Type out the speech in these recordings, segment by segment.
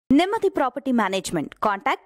Nimati Property Management. Contact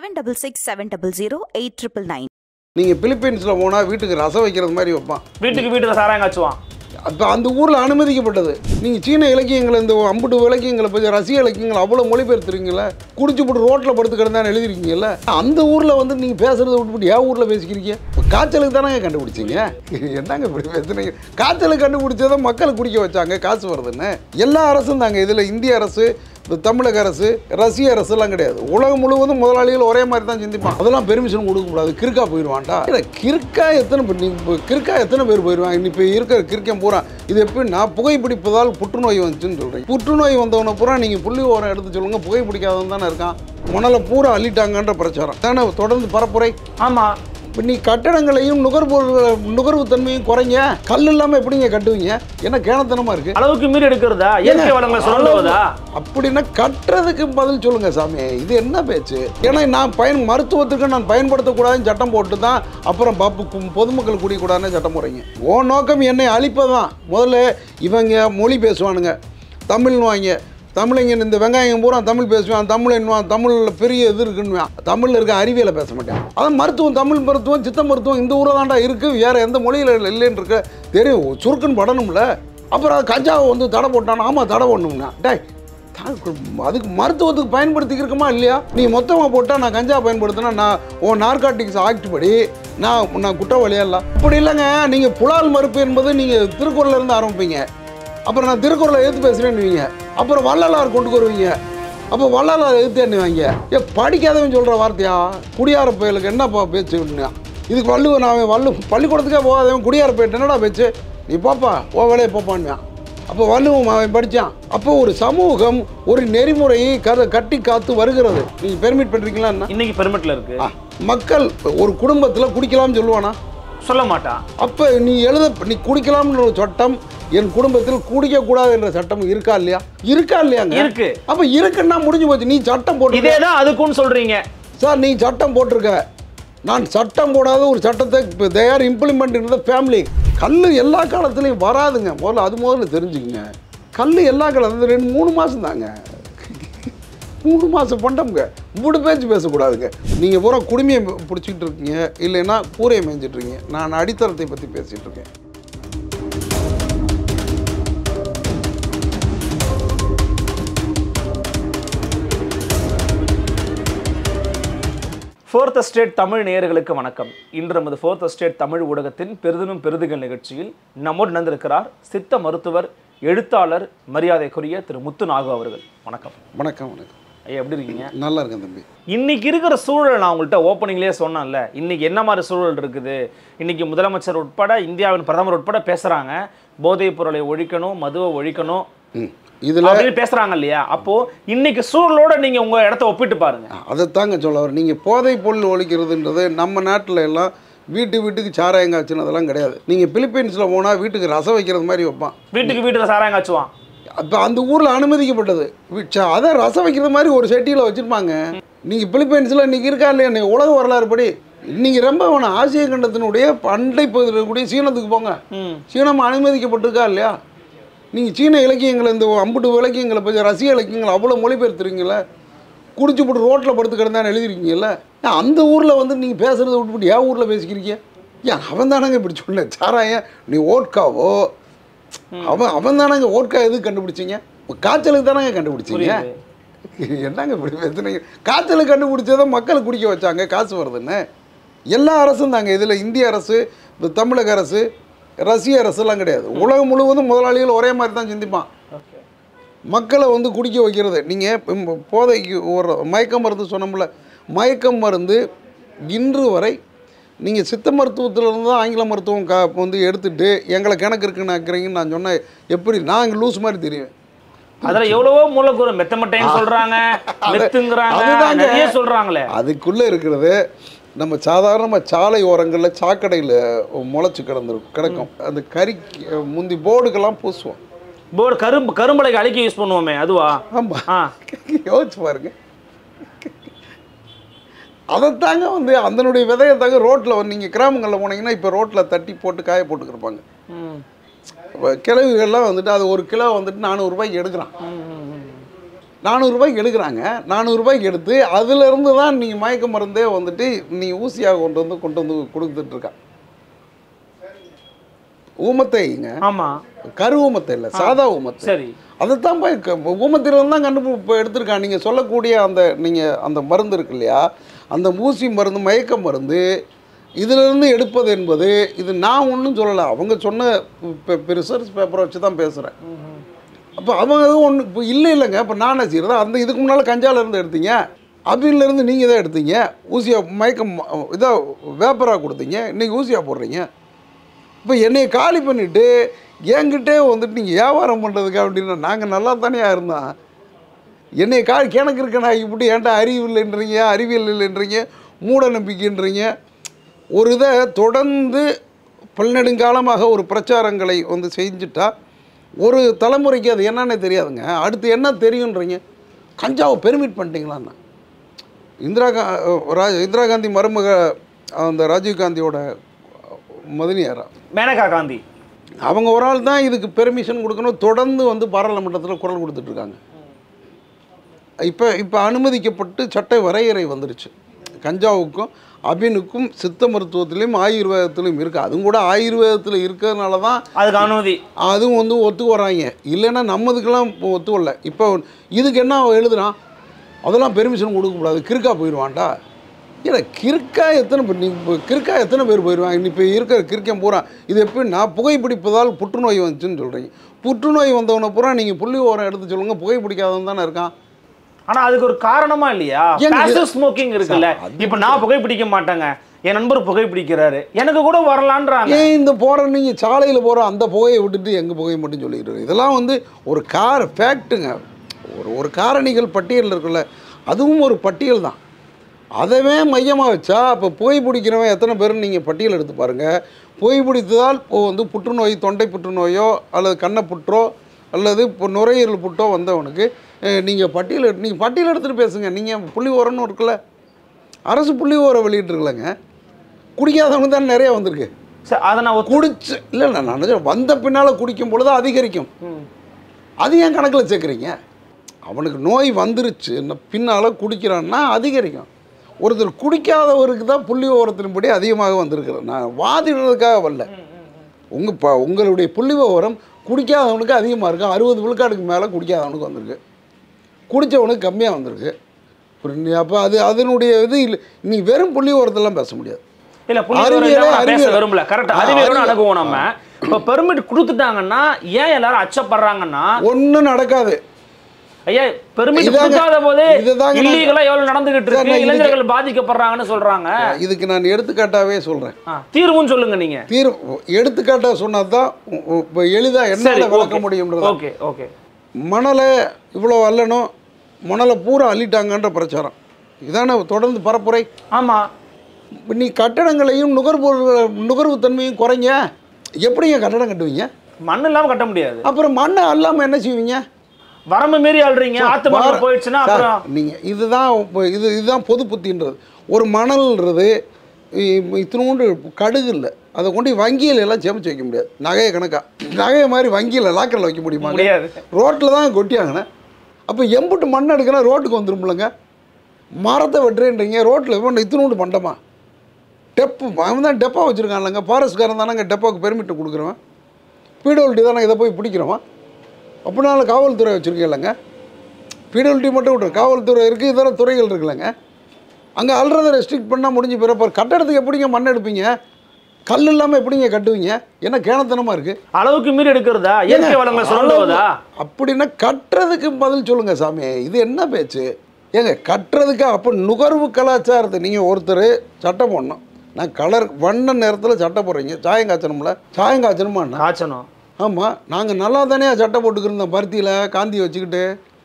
766700 8999. நீங்கள் பிலிப்பைன்ஸில் போனால் வீட்டுக்கு ரசம் வைக்கிறது மாதிரி வைப்பான் வீட்டுக்கு வீட்டுக்கு சாராயம் காய்ச்சுவான் அப்போ அந்த ஊரில் அனுமதிக்கப்பட்டது நீங்கள் சீன இலக்கியங்களை இந்த அம்புட்டு இலக்கியங்களை பற்றி ரசிக இலக்கியங்கள் அவ்வளோ மொழிபெயர்த்துறீங்களே குடிச்சு போட்டு ரோட்டில் படுத்து கிடந்தான்னு எழுதிருக்கீங்கல்ல அந்த ஊரில் வந்து நீங்கள் பேசுகிறத விட்டுவிட்டு ஏன் ஊரில் பேசிக்கிறீங்க இப்போ காய்ச்சலுக்கு தானே கண்டுபிடிச்சிங்க என்னங்க இப்படி பேசுனீங்க காய்ச்சலுக்கு கண்டுபிடிச்சதை மக்களை குடிக்க வச்சாங்க காசு வருதுன்னு எல்லா அரசும் தாங்க இதில் இந்திய அரசு இந்த தமிழக அரசு ரஷ்ய அரசுலாம் கிடையாது உலகம் முழுவதும் முதலாளிகள் ஒரே மாதிரி தான் சிந்திப்பான் அதெல்லாம் பெர்மிஷன் கொடுக்கக்கூடாது கிறுக்கா போயிடுவான்டா இல்லை கிறுக்கா எத்தனை பேர் நீ இப்போ கிறுக்கா எத்தனை பேர் போயிடுவாங்க இப்போ இருக்கிற கிறுக்கன் பூரா இது எப்படின்னா புகைப்பிடிப்பதால் புற்றுநோய் வந்துச்சுன்னு சொல்கிறீங்க புற்றுநோய் வந்தவனை பூரா நீங்கள் புள்ளி ஓரம் எடுத்து சொல்லுங்க புகைப்பிடிக்காதவன் தானே இருக்கான் மணலை பூரா அள்ளிட்டாங்கன்ற பிரச்சாரம் தானே தொடர்ந்து பரப்புரை ஆமா இப்போ நீ கட்டடங்களையும் நுகர்பொருள் நுகர்வு தன்மையும் குறைங்க கல் இல்லாமல் எப்படிங்க கட்டுவீங்க என்ன கேனத்தனமாக இருக்குது அளவுக்கு மீறி எடுக்கிறதா இயற்கை வளங்களை சுரண்டுவதா அப்படின்னா கட்டுறதுக்கு பதில் சொல்லுங்க சாமி இது என்ன பேச்சு ஏன்னா நான் பயன் மருத்துவத்துக்கு நான் பயன்படுத்தக்கூடாதுன்னு சட்டம் போட்டு தான் அப்புறம் பப்பு கு- பொதுமக்கள் குடிக்கூடாதுன்னு சட்டம் போடுறீங்க ஓ நோக்கம் என்னை அழிப்பதான் முதல்ல இவங்க மொழி பேசுவானுங்க தமிழ்னுவாங்க தமிழங்க இந்த வெங்காயம் பூரா தமிழ் பேசுவான் தமிழ் என்னவான் தமிழில் பெரிய இது இருக்குன்னுவான் தமிழில் இருக்க அறிவியலை பேச மாட்டேன் அதான் மருத்துவம் தமிழ் மருத்துவம் சித்த மருத்துவம் இந்த ஊரில் தான்டா இருக்குது வேறு எந்த மொழியில் இல்லைன்னு இருக்க தெரியும் சுருக்குன்னு படணும்ல அப்புறம் கஞ்சாவை வந்து தடை போட்டான் ஆமாம் தடை பண்ணணும்னா டேய் தா- அதுக்கு மருத்துவத்துக்கு பயன்படுத்திக்கிறோமா இல்லையா நீ மொத்தமாக போட்டால் நான் கஞ்சா பயன்படுத்தினா நான் ஓ நார்காட்டிக்ஸ் ஆக்ட் படி நான் நான் குற்றவாளியா இல்லை இப்படி இல்லைங்க நீங்கள் புலால் மறுப்பு என்பது நீங்கள் திருக்குறள்ல இருந்து ஆரம்பிப்பீங்க அப்புறம் நான் திருக்குறளை எதிர்த்து பேசுகிறேன்னுவீங்க அப்புறம் வள்ளலார் கொண்டு வருவீங்க அப்போ வள்ளலார் எதிர்த்து என்னவீங்க ஏ படிக்காதவன் சொல்கிற வார்த்தையா குடியார பயலுக்கு என்னப்பா பேச்சு அப்படின்னா இதுக்கு வள்ளுவன் நான் வள்ளு பள்ளிக்கூடத்துக்கே போகாதவன் குடியார போயிட்டு என்னடா பேச்சு நீ பாப்பா ஓ வேலையை போப்பான்னுவான் அப்போ வள்ளுவம் அவன் படித்தான் அப்போ ஒரு சமூகம் ஒரு நெறிமுறையை கத கட்டி காத்து வருகிறது நீங்கள் பெர்மிட் பண்ணுறீங்களா என்ன இன்னைக்கு பெருமிட்ல இருக்கு ஆ, மக்கள் ஒரு குடும்பத்தில் குடிக்கலாம்னு சொல்லுவானா சொல்ல மாட்டான் அப்போ நீ எழுத நீ குடிக்கலாம்னு ஒரு சட்டம் என் குடும்பத்தில் குடிக்கக்கூடாது என்ற சட்டம் இருக்கா இல்லையா இருக்கா இல்லையாங்க இருக்கு. அப்போ இருக்குன்னா முடிஞ்சு போச்சு நீ சட்டம் போட்டு இதே தான் அதுக்குன்னு சொல்றீங்க சார் நீ சட்டம் போட்டிருக்க நான் சட்டம் போடாத ஒரு சட்டத்தை இப்போ தேர் இம்ப்ளிமெண்ட் இந்த ஃபேமிலி கல் எல்லா காலத்துலேயும் வராதுங்க முதல்ல அது முதல்ல தெரிஞ்சுக்கங்க கல் எல்லா காலத்துல ரெண்டு மூணு மாதம் தாங்க மூணு மாதம் பண்டம்ங்க மூணு பேச்சு பேசக்கூடாதுங்க நீங்கள் பூரா குடுமையை பிடிச்சிக்கிட்டு இருக்கீங்க இல்லைன்னா கூரையை மேய்ஞ்சிட்டு இருக்கீங்க நான் அடித்தளத்தை பற்றி பேசிகிட்டு இருக்கேன் ஃபோர்த் ஸ்டேட் தமிழ் நேயர்களுக்கு வணக்கம் இன்று நமது ஃபோர்த் ஸ்டேட் தமிழ் ஊடகத்தின் பெரிதினும் பெரிதுகள் நிகழ்ச்சியில் நம்மோடு இணைந்திருக்கிறார் சித்த மருத்துவர் எழுத்தாளர் மரியாதைக்குரிய திரு முத்து நாகு அவர்கள் வணக்கம் வணக்கம் வணக்கம் ஐயா எப்படி இருக்கீங்க நல்லா இருக்கேன் தம்பி இன்னைக்கு இருக்கிற சூழல் நான் உங்கள்கிட்ட ஓப்பனிங்லேயே சொன்னேன்ல இன்னைக்கு என்ன மாதிரி சூழல் இருக்குது இன்னைக்கு முதலமைச்சர் உட்பட இந்தியாவின் பிரதமர் உட்பட பேசுறாங்க போதைப் பொருளை ஒழிக்கணும் மதுவை ஒழிக்கணும் ம் இதில் அப்படின்னு பேசுறாங்க இல்லையா அப்போ இன்னைக்கு சூழலோட நீங்க உங்க இடத்த ஒப்பிட்டு பாருங்க அதைத்தாங்க சொல்ல வர நீங்கள் போதைப் பொருள் ஒழிக்கிறதுன்றது நம்ம நாட்டில் எல்லாம் வீட்டு வீட்டுக்கு சாராயம் காய்ச்சினதெல்லாம் கிடையாது நீங்கள் பிலிப்பைன்ஸில் போனால் வீட்டுக்கு ரசம் வைக்கிறது மாதிரி வைப்பான் வீட்டுக்கு வீட்டுக்கு சாராயம் காய்ச்சுவான் அப்போ அந்த ஊரில் அனுமதிக்கப்பட்டது வி- ச- அதை ரசம் வைக்கிற மாதிரி ஒரு செட்டியில் வச்சுருப்பாங்க நீங்கள் பிலிப்பைன்ஸில் இன்றைக்கி இருக்கா இல்லையா நீ உலக வரலாறு படி இன்றைக்கி ரொம்ப வேணும் ஆசிய கண்டத்தினுடைய பண்டை பகுதியில் இருக்கக்கூடிய சீனத்துக்கு போங்க ம் சீனம் அனுமதிக்கப்பட்டிருக்கா இல்லையா நீங்கள் சீன இலக்கியங்களை இந்த அம்புட்டு இலக்கியங்களை பற்றி ரசிக இலக்கியங்களை அவ்வளோ மொழிபெயர்த்துறீங்களே குடிச்சு போட்டு ரோட்டில் படுத்து கிடந்தான்னு எழுதிருக்கீங்கல்ல ஏன் அந்த ஊரில் வந்து நீங்கள் பேசுகிறத விட்டுவிட்டு ஏன் ஊரில் பேசிக்கிறீங்க ஏன் அவன் தானங்க இப்படி சொன்னேன் சாராயம் நீ ஓட்காவோ அவன் அவன் தானங்க ஓட்கா எது கண்டுபிடிச்சீங்க காய்ச்சலுக்கு தானங்க கண்டுபிடிச்சீங்க என்னங்க இப்படி பேசுனீங்க காய்ச்சலுக்கு கண்டுபிடிச்சதை மக்களை குடிக்க வச்சாங்க காசு வருதுன்னு எல்லா அரசும் தாங்க இதில் இந்திய அரசு இந்த தமிழக அரசு ரஷ்ய அரசுலாம் கிடையாது உலகம் முழுவதும் முதலாளிகள் ஒரே மாதிரி தான் சிந்திப்பான் ஓகே மக்களை வந்து குடிக்க வைக்கிறது நீங்கள் போதைக்கு ஒரு மயக்க மருந்து சொன்னோம்ல மயக்கம் மருந்து இன்று வரை நீங்கள் சித்த மருத்துவத்திலிருந்து தான் ஆங்கில மருத்துவம் கா வந்து எடுத்துட்டு எங்களை கணக்கு இருக்குன்னு ஆக்குறீங்கன்னு நான் சொன்னேன் எப்படி நான் இங்கே லூஸ் மாதிரி தெரியும் அதுல எவ்வளவோ மூலக்கூறு மெத்தமட்டைன்னு சொல்றாங்க மெத்துங்கிறாங்க அதுதாங்க. நிறைய சொல்றாங்களே அதுக்குள்ளே இருக்கிறது நம்ம சாதாரணமாக சாலை ஓரங்களில் சாக்கடையில் முளைச்சி கிடந்திருக்கும் கிடக்கும் அந்த கறிக்கு முந்தி போர்டுக்கெல்லாம் பூசுவோம் போர்டு கரும்பு கரும்பலைக்கு அழிக்க யூஸ் பண்ணுவோமே அதுவா ஆமாம் ஆ யோசிச்சு பாருங்க அதைத்தாங்க வந்து அதனுடைய விதையை தாங்க ரோட்டில் வந்து நீங்கள் கிராமங்களில் போனீங்கன்னா இப்போ ரோட்டில் தட்டி போட்டு காய போட்டுக்கிருப்பாங்க ம் இப்போ கிழவுகள்லாம் வந்துட்டு அது ஒரு கிலோ வந்துட்டு நானூறுரூபாய்க்கு எடுக்கிறான் ம், ம், ம். நானூறுரூபாய்க்கு எடுக்கிறாங்க நானூறுரூபாய்க்கு எடுத்து அதிலிருந்து தான் நீங்கள் மயக்க மருந்தே வந்துட்டு நீ ஊசியாக கொண்டு வந்து கொண்டு வந்து கொடுத்துட்டு இருக்கான் ஊமத்தைங்க ஆமா கரு ஊமத்தை இல்லை சாதா ஊமத்தை சரி அதைத்தான் போய் க- ஊமத்திலிருந்து தான் கண்டு இப்போ எடுத்திருக்கான் நீங்கள் சொல்லக்கூடிய அந்த நீங்கள் அந்த மருந்து இருக்கு இல்லையா அந்த ஊசி மருந்து மயக்க மருந்து இதிலிருந்து எடுப்பது என்பது இது நான் ஒன்றும் சொல்லலை அவங்க சொன்ன இப்போ ரிசர்ச் பேப்பரை வச்சு தான் பேசுகிறேன் அப்போ அவங்க ஒன்று இப்போ இல்லை இல்லைங்க இப்போ நான் என்ன செய்யறது அந்த இதுக்கு முன்னால் கஞ்சால இருந்து எடுத்தீங்க அபின்லேருந்து நீங்கள் தான் எடுத்தீங்க ஊசியாக மயக்கம் இதாக வேப்பராக கொடுத்தீங்க இன்றைக்கி ஊசியாக போடுறீங்க இப்போ என்னைய காலி பண்ணிவிட்டு என்கிட்டே வந்துட்டு நீங்கள் வியாபாரம் பண்ணுறதுக்கு அப்படின்னா நாங்கள் நல்லா தானே இருந்தோம் என்னைய கா கிணக்கு இருக்க நான் இப்படி ஏன்டா அறிவு இல்லைன்றீங்க அறிவியல் இல்லைன்றீங்க மூட நம்பிக்கைன்றீங்க ஒரு இதை தொடர்ந்து பல்நெடுங்காலமாக ஒரு பிரச்சாரங்களை வந்து செஞ்சுட்டா ஒரு தலைமுறைக்கு அது என்னன்னே தெரியாதுங்க அடுத்து என்ன தெரியுன்றீங்க கஞ்சாவை பெர்மிட் பண்ணிட்டீங்களான்னா இந்திரா கா ராஜ் இந்திரா காந்தி மருமக அந்த ராஜீவ் காந்தியோட மதினியாரா மேனகா காந்தி அவங்க ஒரு ஆள் தான் இதுக்கு பெர்மிஷன் கொடுக்கணும் தொடர்ந்து வந்து பாராளுமன்றத்தில் குரல் கொடுத்துட்ருக்காங்க இப்போ இப்போ அனுமதிக்கப்பட்டு சட்ட வரையறை வந்துருச்சு கஞ்சாவுக்கும் அபினுக்கும் சித்த மருத்துவத்திலையும் ஆயுர்வேதத்திலையும் இருக்குது அதுவும் கூட ஆயுர்வேதத்தில் இருக்கிறதுனால தான் அதுக்கு அனுமதி அதுவும் வந்து ஒத்துக்கு வராங்க இல்லைன்னா நம்மதுக்கெல்லாம் இப்போ ஒத்துக்கல இப்போ இதுக்கு என்ன எழுதுறான் அதெல்லாம் பெர்மிஷன் கொடுக்கக்கூடாது கிறுக்கா போயிடுவான்டா இல்லை கிறுக்கா எத்தனை பேர் நீ இப்போ கிறுக்கா எத்தனை பேர் போயிடுவாங்க இப்போ இருக்கிற கிறுக்கன் பூரா இது எப்படின்னா புகைப்பிடிப்பதால் புற்றுநோய் வந்துச்சுன்னு சொல்கிறீங்க புற்றுநோய் வந்தவனை பூரா நீங்கள் புள்ளி ஓரம் எடுத்து சொல்லுங்கள் புகைப்பிடிக்காதவன் தானே இருக்கான் ஆனா அதுக்கு ஒரு காரணமா இல்லையா ஏங்க இது- பாசிவ் ஸ்மோக்கிங் இருக்குல்ல இப்ப நான் புகைப்பிடிக்க மாட்டேங்க என் நண்பர் புகைப்பிடிக்கிறாரு எனக்கு கூட வரலான்றாங்க ஏன் இந்த போகிற நீங்கள் சாலையில் போகிற அந்த புகையை விட்டுட்டு எங்கள் புகையை மட்டும் சொல்லிக்கிட்டு இருக்கு? இதெல்லாம் வந்து ஒரு கார் ஃபேக்ட்டுங்க ஒரு ஒரு காரணிகள் பட்டியல் இருக்குல்ல அதுவும் ஒரு பட்டியல் தான் அதவே மையமாக வச்சா அப்போ புகை பிடிக்கிறவன் எத்தனை பேருன்னு நீங்கள் பட்டியல் எடுத்து பாருங்கள் புகை பிடித்ததால் இப்போ வந்து புற்றுநோய் தொண்டை புற்றுநோயோ அல்லது கண்ணை புற்றோ அல்லது இப்போ நுரையீரல் புற்றோ வந்தவனுக்கு நீங்கள் பட்டியல் எடுத்து நீங்கள் பட்டியல் எடுத்துகிட்டு பேசுங்க நீங்கள் புள்ளி உரம்னு இருக்குல்ல அரசு புள்ளி உரம் வெளியிட்டிருக்கலங்க குடிக்காதவனுக்கு தான் நிறைய வந்திருக்கு சரி, அதை நான் ஒத்து- குடிச்சு இல்லை இல்லை நான் நினைச்சேன், வந்த பின்னால் குடிக்கும் பொழுது அதிகரிக்கும் ம். அது ஏன் கணக்கில் சேர்க்குறீங்க அவனுக்கு நோய் வந்துருச்சு பின்னால் குடிக்கிறான்னா அதிகரிக்கும் ஒருத்தர் குடிக்காதவருக்கு தான் புள்ளி விவரத்தின்படி அதிகமாக வந்திருக்கிறேன் நான் வாதிடுறதுக்காக வரல உங்கள் ப உங்களுடைய புள்ளி விவரம் குடிக்காதவனுக்கு அதிகமாக இருக்கும் அறுபது விழுக்காடுக்கு மேலே குடிக்காதவனுக்கு வந்திருக்கு குடித்தவனுக்கு கம்மியாக வந்திருக்கு அப்போ அது அதனுடைய இது இல்லை நீ வெறும் புள்ளி விவரத்தெல்லாம் பேச முடியாது இல்ல புள்ளி அறிவியலே, விவரம் இல்லாம நான் பேச அறிவியல். விரும்பல கரெக்ட் ஆ, அறிவியலோட அறிவியல். அணுகுவோம் நம்ம இப்ப பெர்மிட் கொடுத்துட்டாங்கன்னா ஏன் எல்லாரும் அச்சப்படுறாங்கன்னா ஒன்றும் நடக்காது ஐயா பெர்மிட் இதாங்க- கொடுக்காத போதே இதுதாங்க நான்- இல்லீகலா எவ்வளவு நடந்துகிட்டு சார், இருக்கு நான் இதுக்கு- இளைஞர்கள் பாதிக்கப்படுறாங்கன்னு சொல்றாங்க இதுக்கு நான் எடுத்துக்காட்டாவே சொல்கிறேன் ஆ, தீர்வும் சொல்லுங்க நீங்க தீர்வு எடுத்துக்காட்டாக சொன்னால் தான் இப்போ எளிதாக சரி என்னால் விளக்க ஓகே முடியும்ன்றது ஓகே ஓகே மணலை இவ்வளோ அள்ளணும் மணலை பூரா அள்ளிட்டாங்கன்ற பிரச்சாரம் இதானே தொடர்ந்து பரப்புரை ஆமா நீ கட்டடங்களையும் நுகர்பொருள் நுகர்வு தன்மையும் குறைங்க எப்படிங்க கட்டடம் கட்டுவீங்க மண் இல்லாம கட்ட முடியாது அப்புறம் மண்ணை அல்லாமல் என்ன செய்வீங்க வரம்பு மீறி அல்றீங்க ஆத்து மணல் பாரு- போயிடுச்சுன்னா சார், அப்புறம் நீங்க இதுதான் இப்போ இது இதுதான் பொது புத்தின்றது ஒரு மணல்ன்றது இ- இத்தினூண்டு கடுகு இல்லை அதை கொண்டு வங்கியில் எல்லாம் சேமிச்சு வைக்க முடியாது நகையை கணக்கா நகையை மாதிரி வங்கியில் லாக்கரில் வைக்க முடியுமா முடியாது ரோட்டில் தான் கொட்டியாங்கண்ணே அப்போ எம்புட்டு மண் எடுக்கணும் ரோட்டுக்கு வந்துருமில்லங்க மரத்தை வெட்டுறேன்றீங்க ரோட்டில் இப்போ இத்தினூண்டு மண்டமா டெப்பு அவன் தான் டெப்பா வச்சுருக்கான்லங்க ஃபாரஸ்ட்காரன் தானங்க டெப்பாவுக்கு பெர்மிட் கொடுக்குறவன் பிடபிள்டி தானே இதை போய் பிடிக்கிறவன் அப்படினால காவல்துறை வச்சுருக்கீங்களங்க பிடபிள்டி மட்டும் விட்ரு காவல்துறை இருக்குது இதர துறைகள் இருக்குல்லங்க அங்கே அல்றதை ரெஸ்ட்ரிக்ட் பண்ணால் முடிஞ்சு பிறப்ப கட்டடத்துக்கு எப்படிங்க மண் எடுப்பீங்க கல் இல்லாமல் எப்படிங்க கட்டுவீங்க என்ன கேணத்தனமாக இருக்குது அளவுக்கு மீறி எடுக்கிறதா இயற்கை வளங்களை சுரண்டுவதா அப்படின்னா கட்டுறதுக்கு பதில் சொல்லுங்க சாமி இது என்ன பேச்சு ஏங்க கட்டுறதுக்கு அப்போ நுகர்வு கலாச்சாரத்தை நீங்கள் ஒருத்தர் சட்டம் போடணும் நான் கலர் வண்ண நேரத்தில் சட்டை போடுறீங்க சாயம் காய்ச்சணும்ல சாயம் காய்ச்சணுமாண்ணா காய்ச்சணும் ஆமாம் நாங்கள் நல்லா தானே சட்டை போட்டுக்கிருந்தோம் பருத்தியில் காந்தி வச்சுக்கிட்டு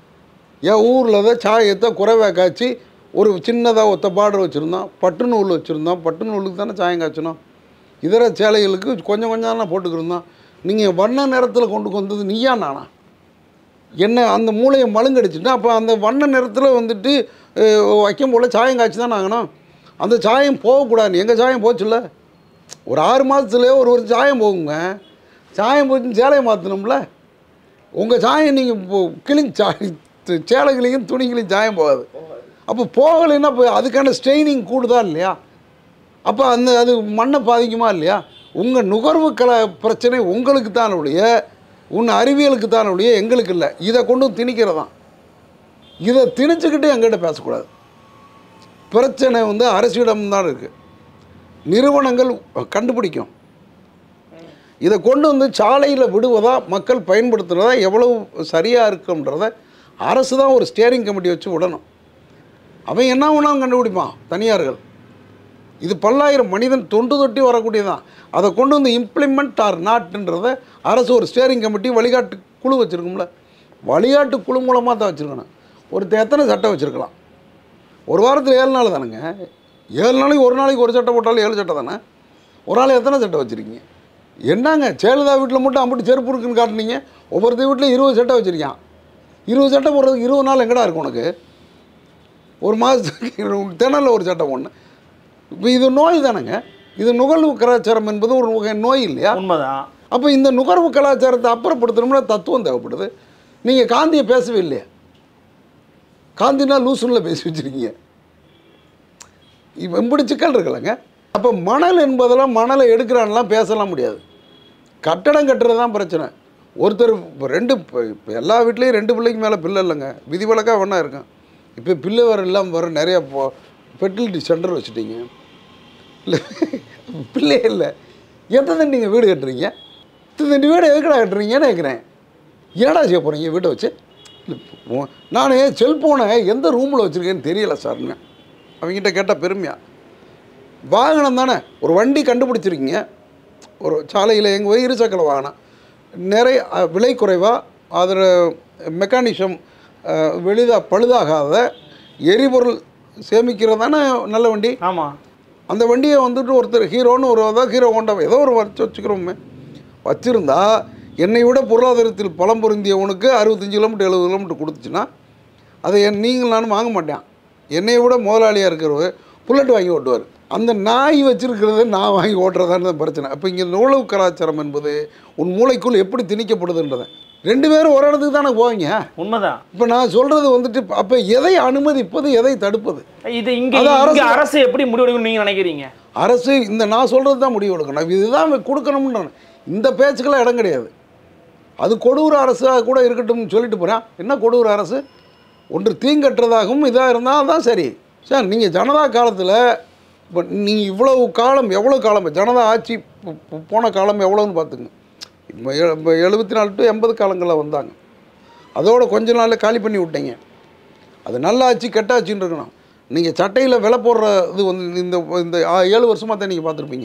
என் ஊரில் தான் சாயத்தை குறைவாக காய்ச்சி ஒரு சின்னதாக ஒத்த பார்டர் வச்சுருந்தோம் பட்டு நூல் வச்சுருந்தோம் பட்டு நூலுக்கு தானே சாயம் காய்ச்சணும் இதர சேலைகளுக்கு கொஞ்சம் கொஞ்சம் தானே போட்டுக்கிருந்தோம் நீங்கள் வண்ண நேரத்தில் கொண்டு வந்தது நீயா நானா என்ன அந்த மூளையை மழுங்கடிச்சுட்டா அப்போ அந்த வண்ண நிறத்தில் வந்துட்டு அஹ், வைக்கும் போல் சாயம் காய்ச்சி தான் ஆகணும் அந்த சாயம் போகக்கூடாது எங்கள் சாயம் போச்சுல்ல ஒரு ஆறு மாதத்துலேயே ஒரு ஒரு சாயம் போகுங்க சாயம் போச்சு சேலையை மாற்றணும்ல உங்கள் சாயம் நீங்கள் இப்போ கிழிஞ்சு சா து- சேலைகளையும் துணிகளையும் சாயம் போகாது அப்போ போகலைன்னா இப்போ அதுக்கான ஸ்ட்ரெயினிங் கூடுதா இல்லையா அப்போ அந்த அது மண்ணை பாதிக்குமா இல்லையா உங்கள் நுகர்வு கல பிரச்சனை உங்களுக்கு தான் ஒழிய உன் அறிவியலுக்கு தான் ஒழிய எங்களுக்கு இல்லை இதை கொண்டு வந்து திணிக்கிறதான் இதை திணிச்சுக்கிட்டு எங்கிட்ட பேசக்கூடாது பிரச்சனை வந்து அரசிடம் தான் இருக்குது நிறுவனங்கள் கண்டுபிடிக்கும் இதை கொண்டு வந்து சாலையில் விடுவதா மக்கள் பயன்படுத்துகிறதா எவ்வளவு சரியாக இருக்குன்றத அரசு தான் ஒரு ஸ்டியரிங் கமிட்டி வச்சு விடணும் அவன் என்ன வேணாலும் கண்டுபிடிப்பான் தனியார்கள் இது பல்லாயிரம் மனிதன் தொண்டு தொட்டி வரக்கூடியதான் அதை கொண்டு வந்து இம்ப்ளிமெண்ட் ஆர் நாட்ன்றத அரசு ஒரு ஸ்டியரிங் கமிட்டி வழிகாட்டு குழு வச்சுருக்கும்ல வழிகாட்டு குழு மூலமாக தான் வச்சுருக்கணும் ஒருத்தன் எத்தனை சட்டம் வச்சுருக்கலாம் ஒரு வாரத்தில் ஏழு நாள் தானுங்க ஏழு நாளைக்கு ஒரு நாளைக்கு ஒரு சட்டை போட்டாலும் ஏழு சட்டை தானே ஒரு நாள் எத்தனை சட்டை வச்சுருக்கீங்க என்னங்க சேலதா வீட்டில் மட்டும் அம்பிட்டு செருப்பு இருக்குன்னு காட்டுனீங்க ஒவ்வொருத்த வீட்டில் இருபது சட்டை வச்சுருக்கான் இருபது சட்டை போடுறதுக்கு இருபது நாள் எங்கடா இருக்கும் உனக்கு ஒரு மாதத்துக்கு தினலில் ஒரு சட்டை ஒன்று இப்போ இது நோய் தானேங்க இது நுகர்வு கலாச்சாரம் என்பது ஒரு வகை நோய் இல்லையா உண்மைதான் அப்போ இந்த நுகர்வு கலாச்சாரத்தை அப்புறப்படுத்தணும்னா தத்துவம் தேவைப்படுது நீங்கள் காந்தியை பேசவே இல்லையா காந்தினா லூசுனில் பேசி வச்சுருக்கீங்க இப்போ இப்படி சிக்கல் இருக்குல்லங்க அப்போ மணல் என்பதெல்லாம் மணலை எடுக்கிறான்லாம் பேசலாம் முடியாது கட்டடம் கட்டுறது தான் பிரச்சனை ஒருத்தர் இப்போ ரெண்டு இப்போ இப்போ எல்லா வீட்லேயும் ரெண்டு பிள்ளைக்கு மேலே பிள்ளை இல்லைங்க விதிவிலக்காக ஒன்றா இருக்கும் இப்போ பிள்ளை வர இல்லாமல் வர நிறைய ஃபெர்டிலிட்டி சென்டர் வச்சுட்டீங்க இல்லை பிள்ளையே இல்லை எத்தனை தண்டி நீங்கள் வீடு கட்டுறீங்க இத்தனை தண்டி வீடு எதுக்கடா கட்டுறீங்கன்னு கேட்குறேன் ஏடா செய்ய போகிறீங்க வீட்டை வச்சு நான் செல்ஃபோனை எந்த ரூமில் வச்சுருக்கேன்னு தெரியல சார்ங்க அவங்ககிட்ட கேட்டால் பெருமையா வாகனம் தானே ஒரு வண்டி கண்டுபிடிச்சிருக்கீங்க ஒரு சாலையில் எங்கள் போய் இருசக்கர வாகனம் நிறைய அஹ், விலை குறைவாக அதில் மெக்கானிசம் வெளிதாக பழுதாகாத எரிபொருள் சேமிக்கிறது தானே நல்ல வண்டி ஆமா அந்த வண்டியை வந்துட்டு ஒருத்தர் ஹீரோன்னு ஒரு அதாவது ஹீரோ ஹோண்டா ஏதோ ஒரு வச்சு வச்சுக்கிறோமே வச்சுருந்தா என்னை விட பொருளாதாரத்தில் பலம் பொருந்தியவனுக்கு அறுபத்தஞ்சு கிலோமீட்டர் எழுபது கிலோமீட்டர் கொடுத்துச்சுன்னா அதை என் நீங்கள் நானும் வாங்க மாட்டேன் என்னை விட முதலாளியாக இருக்கிறவர் புல்லட் வாங்கி ஓட்டுவார் அந்த நாய் வச்சிருக்கிறத நான் வாங்கி ஓட்டுறதான்னு பிரச்சனை அப்போ இங்கே நூலவு கலாச்சாரம் என்பது உன் மூளைக்குள் எப்படி திணிக்கப்படுதுன்றதை ரெண்டு பேரும் ஒரு இடத்துக்கு தானே போவீங்க உண்மைதான் இப்போ நான் சொல்கிறது வந்துட்டு அப்போ எதை அனுமதிப்பது எதை தடுப்பது இது இங்க அது அரசு- இங்க அரசு எப்படி முடிவெடுக்கணும் நீங்க நினைக்கிறீங்க அரசு இந்த நான் சொல்கிறது தான் முடிவு எடுக்கணும் இதுதான் கொடுக்கணும்னு இந்த பேச்சுக்கெல்லாம் இடம் கிடையாது அது கொடூர அரசாக கூட இருக்கட்டும்னு சொல்லிட்டு போகிறேன் என்ன கொடூர அரசு ஒன்று தீங்கற்றதாகவும் இதாக இருந்தால் தான் சரி சார் நீங்கள் ஜனதா காலத்தில் இப்போ நீங்கள் இவ்வளவு காலம் எவ்வளோ காலம் ஜனதா ஆட்சி போ- போ- போன காலம் எவ்வளோன்னு பார்த்துங்க இப்போ எ- இப்போ எழுபத்தி நாலு டு எண்பது காலங்களில் வந்தாங்க அதோட கொஞ்ச நாளில் காலி பண்ணி விட்டீங்க அது நல்ல ஆட்சி கெட்ட ஆட்சின்னு இருக்கணும் நீங்கள் சட்டையில் விலை போடுற இது வந்து இந்த இந்த ஆ- ஏழு வருஷமாக தான் நீங்கள் பார்த்துருப்பீங்க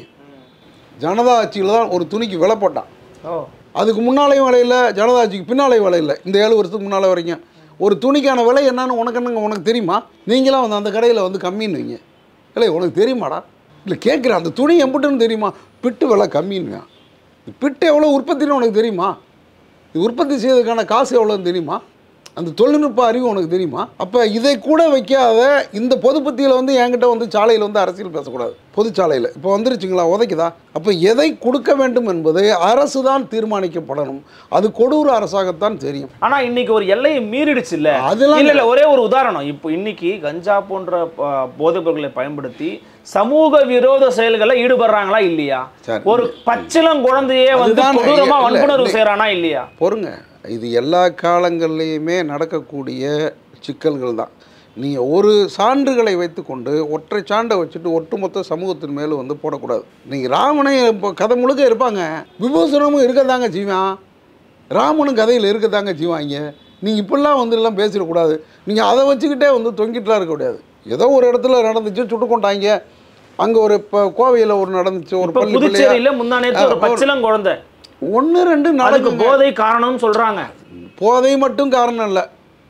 ஜனதா ஆட்சியில் தான் ஒரு துணிக்கு விலை போட்டான் ஓ அதுக்கு முன்னாலேயும் விலையில்ல ஜனதா ஆட்சிக்கு பின்னாலேயும் விலை இல்லை இந்த ஏழு வருஷத்துக்கு முன்னால் வரைக்கும் ஒரு துணிக்கான விலை என்னன்னு உனக்கு என்னங்க உனக்கு தெரியுமா நீங்களாம் வந்து அந்த கடையில் வந்து கம்மின்னுவீங்க இல்லை உனக்கு தெரியுமாடா இல்லை கேட்குறேன் அந்த துணி எம்புட்டுன்னு தெரியுமா பிட்டு விலை கம்மின்னுங்க பிட்டு எவ்வளோ உற்பத்தின்னு உனக்கு தெரியுமா இது உற்பத்தி செய்யறதுக்கான காசு எவ்வளோன்னு தெரியுமா அந்த தொழில்நுட்ப அறிவு உனக்கு தெரியுமா அப்போ இதை கூட வைக்காத இந்த பொதுப்பத்தியில் வந்து என்கிட்ட வந்து சாலையில் வந்து அரசியல் பேசக்கூடாது பொதுச்சாலையில் இப்போ வந்துருச்சுங்களா உதைக்குதா அப்போ எதை கொடுக்க வேண்டும் என்பது அரசு தான் தீர்மானிக்கப்படணும் அது கொடூர அரசாகத்தான் தெரியும் ஆனா இன்னைக்கு ஒரு எல்லையை மீறிடுச்சு இல்ல அதெல்லாம் இல்ல இல்ல ஒரே ஒரு உதாரணம் இப்போ இன்னைக்கு கஞ்சா போன்ற ப- போதைப் பொருட்களை பயன்படுத்தி சமூக விரோத செயல்களில் ஈடுபடுறாங்களா இல்லையா சரி. ஒரு பச்சிளம் குழந்தையே வந்து அதுதான் கொடூரமா இல்ல, வன்புணர்வு இல்ல. செய்யறானா இல்லையா பொறுங்க இது எல்லா காலங்கள்லேயுமே நடக்கக்கூடிய சிக்கல்கள் தான் நீங்கள் ஒரு சான்றுகளை வைத்துக்கொண்டு ஒற்றை சான்றை வச்சுட்டு ஒட்டுமொத்த சமூகத்தின் மேலே வந்து போடக்கூடாது நீங்கள் ராமனை இப்போ கதை முழுக்க இருப்பாங்க விமர்சனமும் இருக்கதாங்க செய்வான் ராமனும் கதையில் இருக்கதாங்க செய்வாங்க நீங்கள் இப்படிலாம் வந்து எல்லாம் பேசிடக்கூடாது நீங்கள் அதை வச்சுக்கிட்டே வந்து தொங்கிட்டுலாம் இருக்கக்கூடாது ஏதோ ஒரு இடத்துல நடந்துச்சு சுட்டு கொண்டாங்க அங்கே ஒரு இப்போ கோவையில் ஒரு நடந்துச்சு ஒரு இப்ப பள்ளி பிள்ளையா புதுச்சேரியில முந்தா நேத்து ஒரு ஆ, ஒரு- பச்சிளம் குழந்தை ஒன்று ரெண்டு அதுக்கு நடக்குங்க போதை காரணம்னு சொல்றாங்க போதை மட்டும் காரணம் இல்லை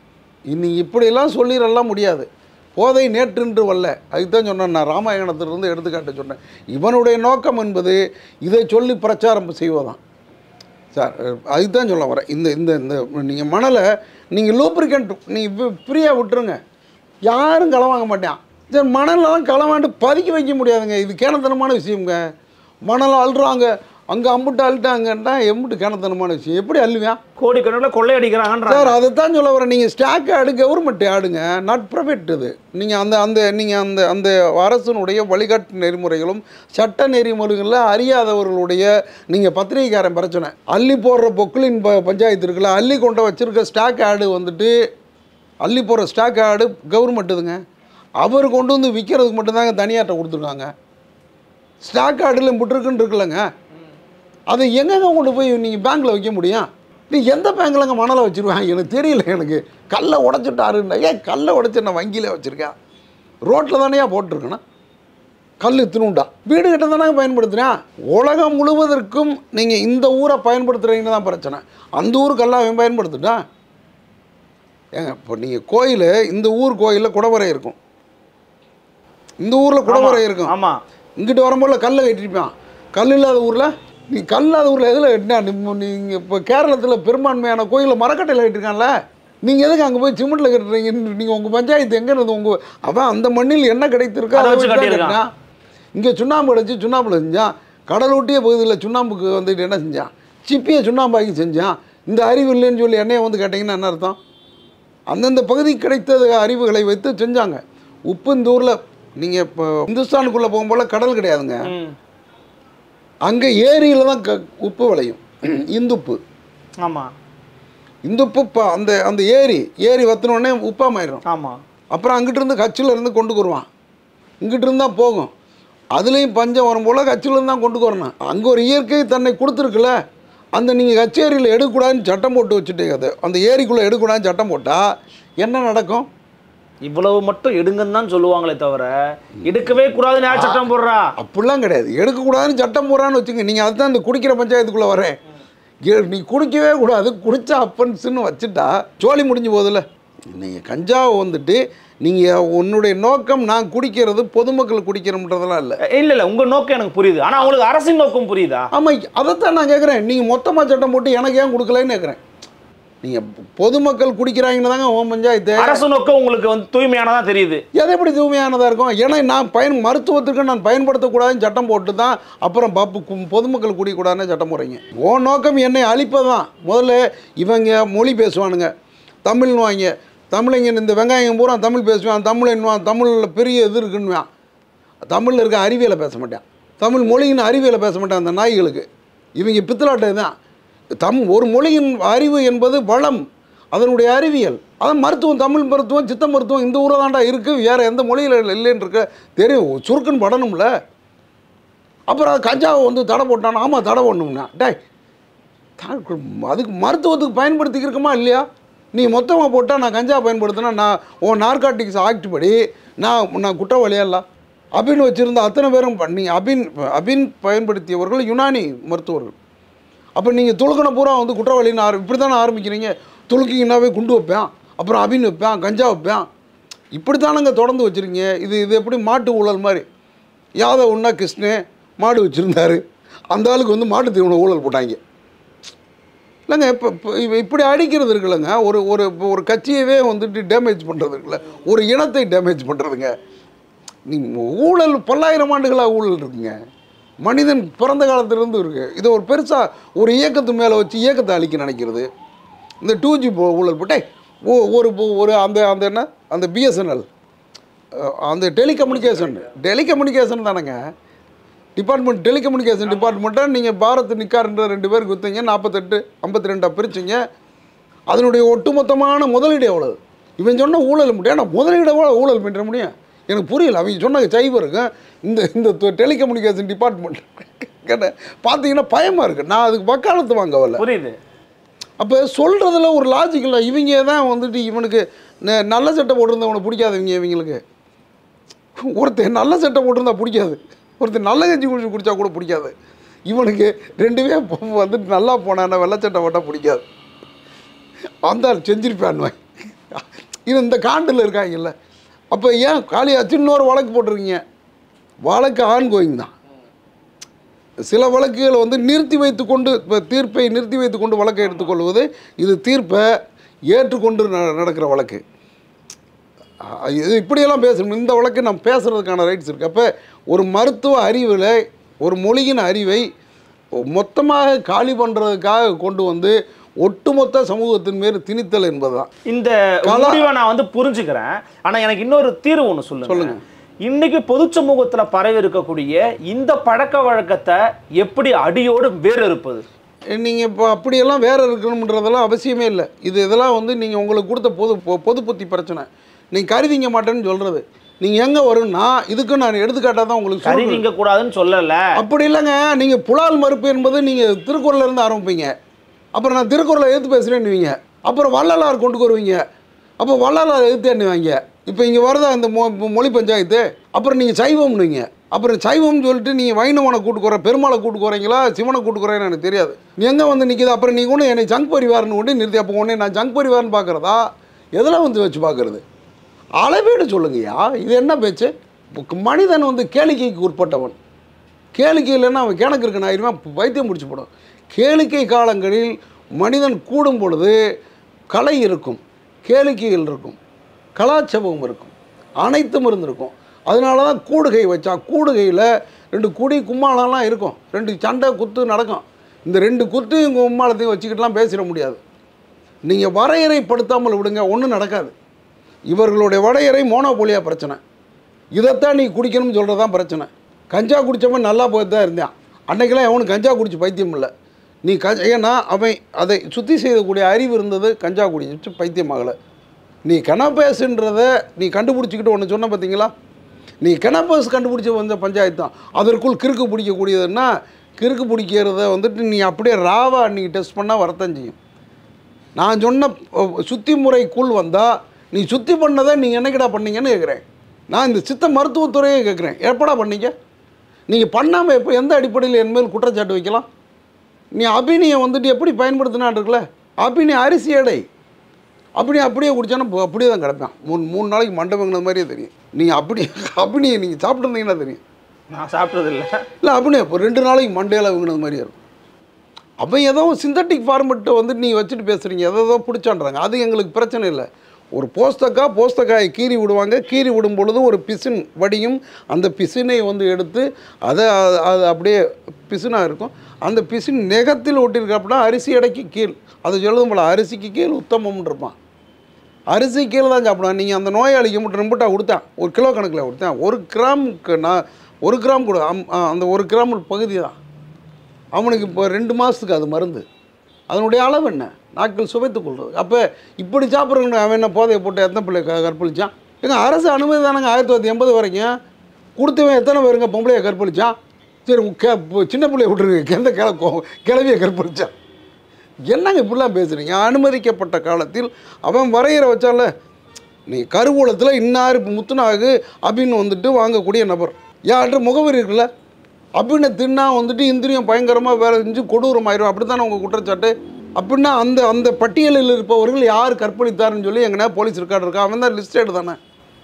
இனி இப்படியெல்லாம் சொல்லிடலாம் முடியாது போதை நேற்றுன்று வல்ல அதுக்கு தான் சொன்னேன் நான் ராமாயணத்திலிருந்து எடுத்துக்காட்ட சொன்னேன் இவனுடைய நோக்கம் என்பது இதை சொல்லி பிரச்சாரம் செய்வதான் சார் அதுக்கு தான் சொல்ல வரேன் இந்த இந்த இந்த நீங்கள் மணலை நீங்கள் லூப்ரிகண்ட் நீங்கள் ஃப்ரீயாக விட்டுருங்க யாரும் களை வாங்க மாட்டான் சரி மணலெல்லாம் களை வாண்டு பதுக்கி வைக்க முடியாதுங்க இது கேனத்தனமான விஷயங்க மணலை அள்ளுறாங்க அங்கே அம்புட்டு அள்ளிட்டாங்கன்னா எம்புட்டு கிணத்தனமான விஷயம் எப்படி அள்ளுவேன் கோடிக்கணக்கில் கொள்ளையடிக்கிறாங்கன்ற சார் அதை தான் சொல்ல வரேன் நீங்கள் ஸ்டாக் ஆடு கவர்மெண்ட் ஆடுங்க நாட் ப்ரைவேட் இது நீங்கள் அந்த அந்த நீங்கள் அந்த அந்த அரசனுடைய வழிகாட்டு நெறிமுறைகளும் சட்ட நெறிமுறைகளில் அறியாதவர்களுடைய நீங்கள் பத்திரிகைக்காரன் பிரச்சனை அள்ளி போடுற பொக்களின் ப பஞ்சாயத்து இருக்குல்ல அள்ளி கொண்டு வச்சிருக்க ஸ்டாக் ஆடு வந்துட்டு அள்ளி போடுற ஸ்டாக் ஆடு கவர்மெண்ட்டுதுங்க அவர் கொண்டு வந்து விற்கிறதுக்கு மட்டும்தாங்க தனியார்ட்ட கொடுத்துருக்காங்க ஸ்டாக் ஆடில் முட்டிருக்குன்னு இருக்குல்லங்க அதை எங்கெங்க கொண்டு போய் நீங்கள் பேங்க்கில் வைக்க முடியும் நீ எந்த பேங்க்லங்க மணலை வச்சிருவாங்க எனக்கு தெரியல எனக்கு கல்லை உடச்சிட்டாருன்னா ஏன் கல்லை உடச்சி நான் வங்கியில் வச்சுருக்கேன் ரோட்டில் தானேயா போட்டிருக்கணும் கல் இத்தினுண்டா வீடு கிட்ட தானே பயன்படுத்துகிறேன் உலகம் முழுவதற்கும் நீங்கள் இந்த ஊரை பயன்படுத்துகிறீங்கன்னு தான் பிரச்சனை அந்த ஊருக்கெல்லாம் அவன் பயன்படுத்துட்டான் ஏங்க இப்போ நீங்கள் கோயில் இந்த ஊர் கோயிலில் குடவரை இருக்கும் இந்த ஊரில் குடவரை இருக்கும் ஆமா இங்கிட்டு வரும்போது கல்லை கட்டிருப்பான் கல் இல்லாத ஊரில் நீ கல் இல்லாத ஊரில் எதில் கட்டினா நீங்கள் இப்போ கேரளத்தில் பெரும்பான்மையான கோயிலில் மரக்கட்டையில் கட்டிருக்கான்ல நீங்கள் எதுக்கு அங்கே போய் சிமெண்ட்டில் கட்டுறீங்க நீங்கள் உங்கள் பஞ்சாயத்து எங்கே இருந்து உங்கள் அவன் அந்த மண்ணில் என்ன கிடைத்திருக்கோ அதை அதை வச்சு வச்சு தான் கட்டியிருக்கான். கட்டினான் இங்கே சுண்ணாம்பு அடைச்சி சுண்ணாம்புல செஞ்சான் கடலூட்டிய பகுதியில் சுண்ணாம்புக்கு வந்துட்டு என்ன செஞ்சான் சிப்பியை சுண்ணாம்பாக்கி செஞ்சான் இந்த அறிவு இல்லைன்னு சொல்லி என்னைய வந்து கேட்டிங்கன்னா என்ன அர்த்தம் அந்தந்த பகுதிக்கு கிடைத்த அறிவுகளை வைத்து செஞ்சாங்க உப்பு இந்த ஊரில் நீங்கள் இப்போ இந்துஸ்தானுக்குள்ளே போகும்போது கடல் கிடையாதுங்க ம் அங்கே ஏரியில் தான் க உப்பு விளையும் இந்துப்பு ஆமா இந்துப்பு ப- அந்த அந்த ஏரி ஏரி வத்தினோடனே உப்பாமாயிரும் ஆமா அப்புறம் அங்கிட்டு இருந்து கட்சியில் இருந்து கொண்டு வருவான் இங்கிட்டு இருந்து தான் போகும் அதுலேயும் பஞ்சம் வரும் போல் கட்சியிலேருந்து தான் கொண்டு வரணும் அங்கே ஒரு இயற்கை தன்னை கொடுத்துருக்குல்ல அந்த நீங்கள் கச்சேரியில் எடுக்கக்கூடாதுன்னு சட்டம் போட்டு வச்சுட்டீங்க அது அந்த ஏரிக்குள்ளே எடுக்கக்கூடாதுன்னு சட்டம் போட்டால் என்ன நடக்கும் இவ்வளவு மட்டும் எடுங்கன்னு தான் சொல்லுவாங்களே தவிர எடுக்கவே கூடாதுன்னு யார் சட்டம் போடுறா அப்படிலாம் கிடையாது எடுக்கக்கூடாதுன்னு சட்டம் போடுறான்னு வச்சுங்க நீங்கள் அதுதான் இந்த குடிக்கிற பஞ்சாயத்துக்குள்ளே வரேன் ஏ- நீ குடிக்கவே கூடாது குடிச்சா அப்பன்ஸுன்னு வச்சுட்டா சோழி முடிஞ்சு போதில்ல நீங்கள் கஞ்சாவை வந்துட்டு நீங்கள் உன்னுடைய நோக்கம் நான் குடிக்கிறது பொதுமக்கள் குடிக்கிறோம்ன்றதெல்லாம் இல்லை இல்ல இல்ல உங்க நோக்கம் எனக்கு புரியுது ஆனா உங்களுக்கு அரசின் நோக்கம் புரியுதா ஆமாம் அதைத்தான் நான் கேட்குறேன் நீங்கள் மொத்தமாக சட்டம் போட்டு எனக்கு ஏன் கொடுக்கலன்னு கேட்குறேன் நீங்கள் பொதுமக்கள் குடிக்கிறாங்கன்னு தாங்க உன் பஞ்சாயத்து அரசு நோக்கம் உங்களுக்கு வந்து தூய்மையானதா தெரியுது எது எப்படி தூய்மையானதாக இருக்கும் ஏன்னா நான் பயன் மருத்துவத்துக்கு நான் பயன்படுத்தக்கூடாதுன்னு சட்டம் போட்டு தான் அப்புறம் பப்பு கு- பொதுமக்கள் குடிக்கூடாதுன்னு சட்டம் போடுறீங்க உன் நோக்கம் என்னை அழிப்பதான் முதல்ல இவங்க மொழி பேசுவானுங்க தமிழ்னுவாங்க தமிழங்க இந்த வெங்காயம் பூரா தமிழ் பேசுவான் தமிழ் என்னவான் தமிழில் பெரிய இது இருக்குன்னுவான் தமிழில் இருக்க அறிவியலை பேச மாட்டான் தமிழ் மொழியின் அறிவியலை பேச மாட்டான் அந்த நாய்களுக்கு இவங்க பித்தலாட்டை தான் தம் ஒரு மொழியின் அறிவு என்பது வளம் அதனுடைய அறிவியல் அதான் மருத்துவம் தமிழ் மருத்துவம் சித்த மருத்துவம் இந்த ஊரில் தான்டா இருக்குது வேறு எந்த மொழியில் இல்லைன்னு இருக்க தெரியும் சுருக்குன்னு படணும்ல அப்புறம் அது கஞ்சாவை வந்து தடை போட்டான் ஆமாம் தடை பண்ணணும்னா டேய் த- அதுக்கு மருத்துவத்துக்கு பயன்படுத்திக்கிறோமா இல்லையா நீ மொத்தமாக போட்டால் நான் கஞ்சா பயன்படுத்தினா நான் உன் நார்காட்டிக்ஸ் ஆக்ட் படி நான் நான் குற்றவாளியா இல்லை அபின் வச்சுருந்த அத்தனை பேரும் பண்ணி அபின் அபின் பயன்படுத்தியவர்கள் யுனானி மருத்துவர்கள் அப்போ நீங்கள் துளுக்கின பூரா வந்து குற்றவாளின்னு ஆரம் இப்படி தானே ஆரம்பிக்கிறீங்க துளுக்கிங்கன்னாவே குண்டு வைப்பேன் அப்புறம் அபின் வைப்பேன் கஞ்சா வைப்பேன் இப்படி தானங்க தொடர்ந்து வச்சுருக்கீங்க இது இது எப்படி மாட்டு ஊழல் மாதிரி யாதவ் உண்ணா கிருஷ்ணே மாடு வச்சுருந்தாரு அந்த ஆளுக்கு வந்து மாட்டு தீவன ஊழல் போட்டாங்க இல்லைங்க இப்போ இப்போ இவ- இப்படி அடிக்கிறது இருக்குல்லங்க ஒரு ஒரு இப்போ ஒரு கட்சியவே வந்துட்டு டேமேஜ் பண்ணுறது இருக்குல்ல ஒரு இனத்தை டேமேஜ் பண்ணுறதுங்க நீ ஊழல் பல்லாயிரம் ஆண்டுகளாக ஊழல் இருக்குங்க மனிதன் பிறந்த காலத்திலிருந்து இருக்குது இதை ஒரு பெருசாக ஒரு இயக்கத்து மேலே வச்சு இயக்கத்தை அழிக்க நினைக்கிறது இந்த டூ ஜி ஊழல் போட்டே ஓ ஒரு ஒரு அந்த அந்த என்ன அந்த பிஎஸ்என்எல் அந்த டெலிகம்யூனிகேஷன் டெலிகம்யூனிகேஷன் தானேங்க டிபார்ட்மெண்ட் டெலிகம்யூனிகேஷன் டிபார்ட்மெண்ட்டாக நீங்கள் பாரத் நிக்கார்ன்ற ரெண்டு பேருக்கு விற்றீங்க நாற்பத்தெட்டு ஐம்பத்தி ரெண்டாக பிரிச்சிங்க அதனுடைய ஒட்டுமொத்தமான முதலீடு எவ்வளவு இவன் சொன்ன ஊழல் முடியும் ஆனால் முதலீடு எவ்வளோ ஊழல் பண்ண முடியும் எனக்கு புரியல அவங்க சொன்ன சைபருக்கு இந்த இந்த டெலிகம்யூனிகேஷன் டிபார்ட்மெண்ட் கேட்ட பார்த்தீங்கன்னா பயமாக இருக்குது நான் அதுக்கு வக்காலத்து வாங்க வரல புரியுது அப்போ சொல்கிறதுல ஒரு லாஜிக் இல்லை இவங்க தான் வந்துட்டு இவனுக்கு ந- நல்ல சட்டை போட்டிருந்தவனை பிடிக்காதவங்க இவங்களுக்கு ஒருத்தன் நல்ல சட்டை போட்டிருந்தா பிடிக்காது ஒருத்தன் நல்ல கஞ்சி குடிச்சு குடித்தா கூட பிடிக்காது இவனுக்கு ரெண்டுமே பொ- வந்துட்டு நல்லா போனான வெள்ளை சட்டை போட்டால் பிடிக்காது அந்த ஆள் செஞ்சிருப்பான் இது இந்த காண்டில் இருக்காங்கல்ல அப்போ ஏன் காளியாச்சு இன்னொரு வழக்கு போட்டிருக்கீங்க வழக்கு ஆன் கோயிங் தான் சில வழக்குகளை வந்து நிறுத்தி வைத்துக்கொண்டு இப்போ தீர்ப்பை நிறுத்தி வைத்துக்கொண்டு வழக்கை எடுத்துக்கொள்வது இது தீர்ப்பை ஏற்றுக்கொண்டு ந- நடக்கிற வழக்கு அஹ் இது இப்படியெல்லாம் பேசணும் இந்த வழக்கு நம்ம பேசுகிறதுக்கான ரைட்ஸ் இருக்குது அப்போ ஒரு மருத்துவ அறிவில் ஒரு மொழியின் அறிவை மொத்தமாக காலி பண்ணுறதுக்காக கொண்டு வந்து ஒட்டுமொத்த சமூகத்தின் மேல் திணித்தல் என்பதுதான் இந்த கலா- முடிவை நான் வந்து புரிஞ்சுக்கிறேன் ஆனா எனக்கு இன்னொரு தீர்வு ஒண்ணு சொல்லுங்க சொல்லுங்க. இன்னைக்கு பொது சமூகத்துல பரவி இருக்கக்கூடிய இந்த பழக்க வழக்கத்தை எப்படி அடியோடு வேறு இருப்பது நீங்கள் இப்போ அப்படியெல்லாம் வேற இருக்கணுன்றதெல்லாம் அவசியமே இல்லை இது இதெல்லாம் வந்து நீங்கள் உங்களுக்கு கொடுத்த பொது பொ- பொது புத்தி பிரச்சனை நீங்கள் கருதிங்க மாட்டேன்னு சொல்கிறது நீங்கள் எங்கே வரும்னா இதுக்கு நான் எடுத்துக்காட்டாக தான் உங்களுக்கு சொல்றேன். கருவிங்க கூடாதுன்னு சொல்லல அப்படி இல்லைங்க நீங்கள் புலால் மறுப்பு என்பது நீங்கள் திருக்குறள்ல இருந்து ஆரம்பிப்பீங்க அப்புறம் நான் திருக்குறளை எதிர்த்து பேசுகிறேன்னுவீங்க அப்புறம் வள்ளலார் கொண்டு வருவீங்க அப்போ வள்ளலார் எதிர்த்து எண்ணுவாங்க இப்போ இங்கே வருதா இந்த மொ மொழி பஞ்சாயத்து அப்புறம் நீங்கள் சைவம்னுவீங்க அப்புறம் சைவம்னு சொல்லிட்டு நீங்கள் வைணவனை கூட்டு போகிற பெருமாளை கூட்டு போகிறீங்களா சிவனை கூட்டு போகிறேன்னு எனக்கு தெரியாது எங்கே வந்து நிற்கிது அப்புறம் நீங்கள் ஒன்று என்னை ஜங்க் பரிவார்னு கொண்டு நிறுத்தி அப்போ ஒன்று நான் ஜங்க் பரிவார்னு பார்க்குறதா எதில் வந்து வச்சு பார்க்குறது அளவீடு சொல்லுங்கய்யா இது என்ன பேச்சு மனிதன் வந்து கேளிக்கைக்கு உட்பட்டவன் கேளிக்கை இல்லைன்னா அவன் கிணக்கு இருக்கணும் ஆயிருவான் வைத்தியம் முடிச்சு போடும் கேளிக்கை காலங்களில் மனிதன் கூடும் பொழுது கலை இருக்கும் கேளிக்கைகள் இருக்கும் கலாச்சபம் இருக்கும் அனைத்தும் இருந்திருக்கும் அதனால தான் கூடுகை வச்சா கூடுகையில் ரெண்டு குடி கும்மாளம்லாம் இருக்கும் ரெண்டு சண்டை குத்து நடக்கும் இந்த ரெண்டு குத்தையும் கும்மாளத்தையும் வச்சுக்கிட்டுலாம் பேசிட முடியாது நீங்கள் வரையறைப்படுத்தாமல் விடுங்க ஒன்றும் நடக்காது இவர்களுடைய வரையறை மோனோபோலியா பிரச்சனை இதைத்தான் நீ குடிக்கணும்னு சொல்கிறது தான் பிரச்சனை கஞ்சா குடித்தவன் நல்லா போய் தான் இருந்தான் அன்னைக்கெல்லாம் எவனும் கஞ்சா குடிச்சு பைத்தியம் இல்லை நீ கஞ்சா ஏன்னா அவன் அதை சுத்தி செய்யக்கூடிய அறிவு இருந்தது கஞ்சா குடிச்சு பைத்தியமாகலை நீ கனபேஸுன்றத நீ கண்டுபிடிச்சிக்கிட்டு ஒன்று சொன்ன பார்த்தீங்களா நீ கனபேஸ் கண்டுபிடிச்ச வந்த பஞ்சாயத்து தான் அதற்குள் கிறுக்கு பிடிக்கக்கூடியதுன்னா கிறுக்கு பிடிக்கிறத வந்துட்டு நீ அப்படியே ராவா அன்றைக்கி டெஸ்ட் பண்ணால் வரத்தான் செய்யும் நான் சொன்ன அஹ், சுத்தி முறைக்குள் வந்தால் நீ சுத்தி பண்ணதை நீங்கள் என்னைக்கடா பண்ணீங்கன்னு கேட்குறேன் நான் இந்த சித்த மருத்துவத்துறையே கேட்குறேன் எப்படா பண்ணீங்க நீங்கள் பண்ணாமல் எப்போ எந்த அடிப்படையில் என் மேல் குற்றச்சாட்டு வைக்கலாம் நீ அபினியை வந்துட்டு எப்படி பயன்படுத்தினான் இருக்குல்ல அபினி அரிசி எடை அப்படி அப்படியே குடிச்சானா அப்ப- அப்படியே தான் கிடப்பேன் மூணு மூணு நாளைக்கு மண்டை வாங்கினது மாதிரியே தெரியும் நீங்கள் அப்படி அபினியை நீங்கள் சாப்பிட்டுருந்தீங்கன்னா தெரியும் நான் சாப்பிட்டது இல்ல இல்லை அப்படியே இப்போ ரெண்டு நாளைக்கு மண்டையில் வாங்கினது மாதிரியே இருக்கும் அப்போ ஏதோ சிந்தட்டிக் ஃபார்மெட்டை வந்துட்டு நீங்கள் வச்சுட்டு பேசுகிறீங்க எதோ ஏதோ பிடிச்சான்றாங்க அது எங்களுக்கு பிரச்சனை இல்லை ஒரு போஸ்தக்காய் போஸ்தக்காயை கீறி விடுவாங்க கீறி விடும் பொழுது ஒரு பிசின் வடியும் அந்த பிசினை வந்து எடுத்து அதை அது- அது அப்படியே பிசினாக இருக்கும் அந்த பிசின் நெகத்தில் ஒட்டியிருக்கப்படா அரிசி எடைக்கு கீழ் அது சொல்லுதும் போல அரிசிக்கு கீழ் உத்தமம்னு இருப்பான் அரிசி கீழே தான் சாப்பிடுவேன் நீங்கள் அந்த நோயாளிக்கு மட்டும் ரெம்புட்டா கொடுத்தேன் ஒரு கிலோ கணக்கில் கொடுத்தேன் ஒரு கிராமுக்கு நான் ஒரு கிராம் கொடு அம்- ஆ, அந்த ஒரு கிராம் பகுதி தான் அவனுக்கு இப்போ ரெண்டு மாதத்துக்கு அது மருந்து அதனுடைய அளவு என்ன நாட்கள் சுவைத்துக் கொள்வது அப்போ இப்படி சாப்பிட்றவங்க அவன் என்ன போதையை போட்டு எத்தனை பிள்ளை க கற்பழிச்சான் ஏங்க அரசு அனுமதி தானங்க ஆயிரத்தி தொள்ளாயிரத்தி எண்பது வரைக்கும் கொடுத்தவன் எத்தனை பேருங்க பொம்பளையை கற்பழிச்சான் சரி உ- கே இப்போ சின்ன பிள்ளைய விட்டுருக்கு எந்த கிள கிளவியை கற்பழிச்சான் என்னங்க இப்படிலாம் பேசுகிறீங்க அனுமதிக்கப்பட்ட காலத்தில் அவன் வரைகிற வச்சால நீ கருவூலத்தில் இன்னார் இப்போ முத்துனாகு அப்படின்னு வந்துட்டு வாங்கக்கூடிய நபர் யார்கிட்ட முகவரி இருக்குல்ல அப்படின்னு தின்னா வந்துட்டு இந்திரியம் பயங்கரமாக வேலை செஞ்சு கொடூரமாயிரும் அப்படி தானே உங்கள் குற்றச்சாட்டு அப்படின்னா அந்த அந்த பட்டியலில் இருப்பவர்கள் யார் கற்பழித்தாருன்னு சொல்லி எங்கன்னா போலீஸ் ரெக்கார்டு இருக்கா அவன் தான் லிஸ்டேடு தானே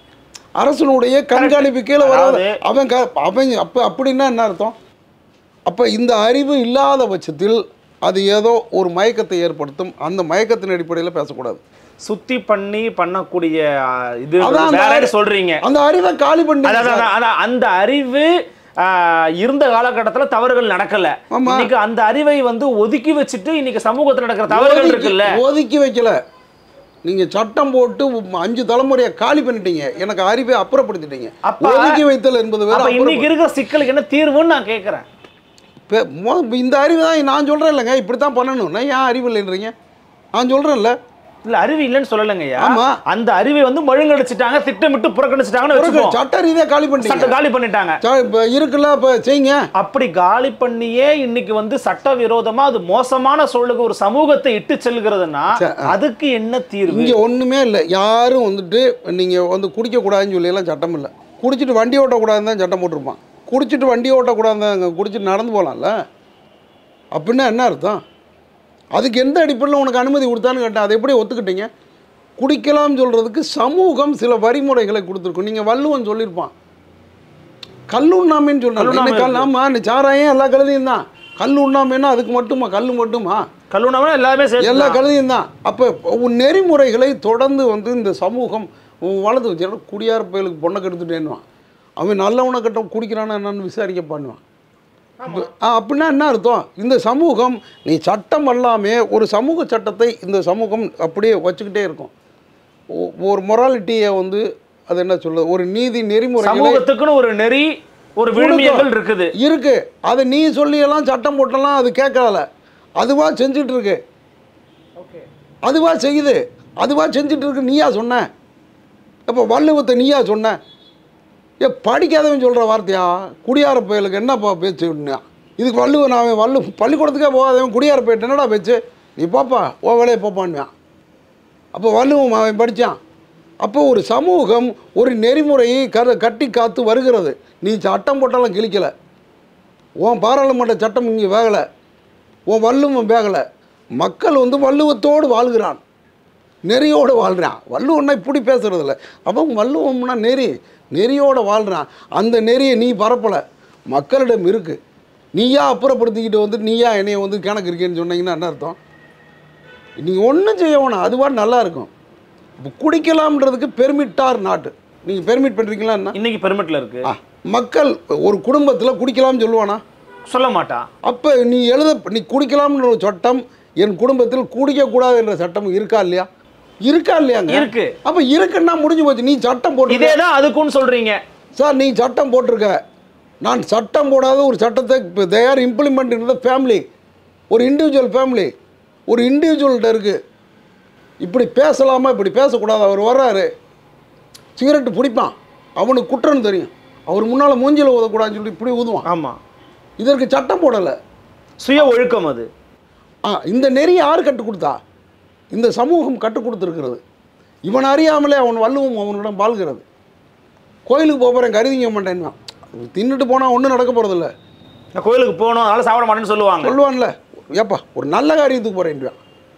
அரசனுடைய கண்காணிப்பு கீழே வராது அதாவது- அவன் க அவன் அப்போ அப்படின்னா என்ன அர்த்தம் அப்போ இந்த அறிவு இல்லாத பட்சத்தில் அது ஏதோ ஒரு மயக்கத்தை ஏற்படுத்தும் அந்த மயக்கத்தின் அடிப்படையில் பேசக்கூடாது சுத்தி பண்ணி பண்ணக்கூடிய ஆ, இது அதான் அந்த வேற அறி- சொல்றீங்க அந்த அறிவை காலி பண்ணி அதான், அதான், அதான், அந்த அறிவு ஆ, இருந்த காலகட்டத்துல தவறுகள் நடக்கல ஆமா. இன்னைக்கு அந்த அறிவை வந்து ஒதுக்கி வச்சுட்டு இன்னைக்கு சமூகத்துல நடக்கிற தவறுகள் இருக்குல்ல ஒதுக்கி வைக்கல நீங்க சட்டம் போட்டு அஞ்சு தலைமுறையை காலி பண்ணிட்டீங்க எனக்கு அறிவை அப்புறப்படுத்திட்டீங்க அப்ப- ஒதுக்கி வைத்தல் என்பது வேற அப்ப இன்னைக்கு அப்புறப்படுத்தல். இருக்கிற சிக்கலுக்கு என்ன தீர்வுன்னு நான் கேக்குறேன் இப்ப மொ- இந்த அறிவு தான் நான் சொல்றேன் இல்லைங்க இப்படி தான் பண்ணணும் நான் ஏன் அறிவு இல்லைன்றீங்க நான் சொல்றேன்ல இல்ல அறிவு இல்லைன்னு சொல்லலைங்கய்யா ஆமா. அந்த அறிவை வந்து மழுங்கடிச்சிட்டாங்க திட்டமிட்டு புறக்கணிச்சிட்டாங்கன்னு வச்சுப்போம் சட்ட ரீதியாக காலி சட்ட பண்ணிட்டீங்க காலி பண்ணிட்டாங்க ச- இப்ப இருக்குல்ல இப்போ செய்யுங்க அப்படி காலி பண்ணியே இன்னைக்கு வந்து சட்டவிரோதமா அது மோசமான சூழலுக்கு ஒரு சமூகத்தை இட்டு செல்கிறதுனா ச- அதுக்கு என்ன தீர்வு இங்கே ஒன்றுமே இல்லை யாரும் வந்துட்டு நீங்கள் வந்து குடிக்கக்கூடாதுன்னு சொல்லியெல்லாம் சட்டம் இல்லை குடிச்சிட்டு வண்டி ஓட்டக்கூடாதுன்னு தான் சட்டம் போட்டிருப்பான் குடிச்சிட்டு வண்டி ஓட்டக்கூடாதுன்னு தான் அங்கே குடிச்சிட்டு நடந்து போகலாம்ல அப்படின்னா என்ன அர்த்தம் அதுக்கு எந்த அடிப்படையில் உனக்கு அனுமதி கொடுத்தான்னு கேட்டேன் அதை எப்படி ஒத்துக்கிட்டீங்க குடிக்கலாம்னு சொல்கிறதுக்கு சமூகம் சில வரிமுறைகளை கொடுத்துருக்கும் நீங்கள் வள்ளுவன் சொல்லியிருப்பான் கல்லுண்ணாமைன்னு கல்லுண்ணாமை சொன்னாங்க கல் இருக்கு. ஆமாம் நீ சாராயம் எல்லா கழுதையும் தான் கல் உண்ணாமைன்னா அதுக்கு மட்டுமா கல் மட்டுமா கல்லுணாம எல்லாமே சேர்த்து எல்லா தான். கழுதையும் தான் அப்போ உன் நெறிமுறைகளை தொடர்ந்து வந்து இந்த சமூகம் உன் வளர்த்து வச்சு குடியார பயலுக்கு பொண்ணை கெடுத்துட்டேன்னுவான் அவன் நல்லவனை கட்டம் குடிக்கிறானா என்னன்னு விசாரிக்க பண்ணுவான் இப்ப- ஆ, அப்படின்னா என்ன அர்த்தம் இந்த சமூகம் நீ சட்டம் எல்லாமே ஒரு சமூக சட்டத்தை இந்த சமூகம் அப்படியே வச்சுக்கிட்டே இருக்கும் ஒ- ஒரு மொராலிட்டியை வந்து அது என்ன சொல்றது ஒரு நீதி நெறிமுறை சமூகத்துக்குன்னு ஒரு நெறி ஒரு விழுமியங்கள் இருக்குது இருக்கு அதை நீ சொல்லியெல்லாம் சட்டம் போட்டெல்லாம் அது கேட்கல அதுவா செஞ்சுட்டு இருக்கு அதுவா செய்யுது அதுவா செஞ்சுட்டு இருக்கு நீயா சொன்ன இப்போ வள்ளுவத்தை நீயா சொன்ன ஏ படிக்காதவன் சொல்கிற வார்த்தையா குடியார பயலுக்கு என்னப்பா பேச்சு அப்படின்னா இதுக்கு வள்ளுவன் அவன் வள்ளு பள்ளிக்கூடத்துக்கே போகாதவன் குடியார போயிட்டு என்னடா பேச்சு நீ போப்பா ஓ வேலையை போப்பான்வான் அப்போ வள்ளுவம் அவன் படித்தான் அப்போ ஒரு சமூகம் ஒரு நெறிமுறையை க கட்டி காத்து வருகிறது நீ சட்டம் போட்டாலும் கிழிக்கலை உன் பாராளுமன்ற சட்டம் இங்கே வேகலை உன் வள்ளுவம் வேகலை மக்கள் வந்து வள்ளுவத்தோடு வாழ்கிறான் நெறியோடு வாழ்கிறான் வள்ளுவம்னா இப்படி பேசுறதில்ல அப்போ வள்ளுவம்னா நெறி நெறியோடு வாழ்கிறான் அந்த நெறியை நீ பரப்பலை மக்களிடம் இருக்கு நீயா அப்புறப்படுத்திக்கிட்டு வந்து நீயா என்னைய வந்து கணக்கு இருக்கேன்னு சொன்னீங்கன்னா என்ன அர்த்தம் நீங்கள் ஒன்றும் செய்ய வேணாம் அதுவா நல்லா இருக்கும் இப்போ குடிக்கலாம்ன்றதுக்கு பெர்மிட்டார் நாட்டு நீங்கள் பெர்மிட் பண்ணுறீங்களா என்ன இன்னைக்கு பெர்மிட்ல இருக்கு ஆ, மக்கள் ஒரு குடும்பத்தில் குடிக்கலாம்னு சொல்லுவானா சொல்ல மாட்டான் அப்போ நீ எழுத நீ குடிக்கலாம்ன்ற ஒரு சட்டம் என் குடும்பத்தில் குடிக்கக்கூடாது என்ற சட்டம் இருக்கா இல்லையா இருக்கா இல்லையாங்க இருக்கு அப்போ இருக்குன்னா முடிஞ்சு போச்சு நீ சட்டம் போட்டு இதே தான் அதுக்குன்னு சொல்றீங்க சார் நீ சட்டம் போட்டிருக்க நான் சட்டம் போடாத ஒரு சட்டத்தை இப்போ they are implement in the family ஒரு இண்டிவிஜுவல் ஃபேமிலி ஒரு இண்டிவிஜுவல்கிட்ட இருக்குது இப்படி பேசலாமா இப்படி பேசக்கூடாது அவர் வர்றாரு சிகரெட்டு பிடிப்பான் அவனுக்கு குற்றம்னு தெரியும் அவர் முன்னால் மூஞ்சில ஊதக்கூடாதுன்னு சொல்லி இப்படி ஊதுவான் ஆமா இதற்கு சட்டம் போடலை சுய ஒழுக்கம் அது ஆ இந்த நெறி யார் கற்றுக் கொடுத்தா இந்த சமூகம் கற்றுக் கொடுத்துருக்கிறது இவன் அறியாமலே அவன் வள்ளுவம் அவனிடம் வாழ்கிறது கோயிலுக்கு போகிறேன் கருதிங்க மாட்டேன்னா தின்னுட்டு போனால் ஒன்றும் நடக்க போகிறதில்ல நான் கோயிலுக்கு போகணும் அதனால சாப்பிட மாட்டேன்னு சொல்லுவாங்க சொல்லுவான்ல ஏப்பா ஒரு நல்ல காரியத்துக்கு போகிறேன்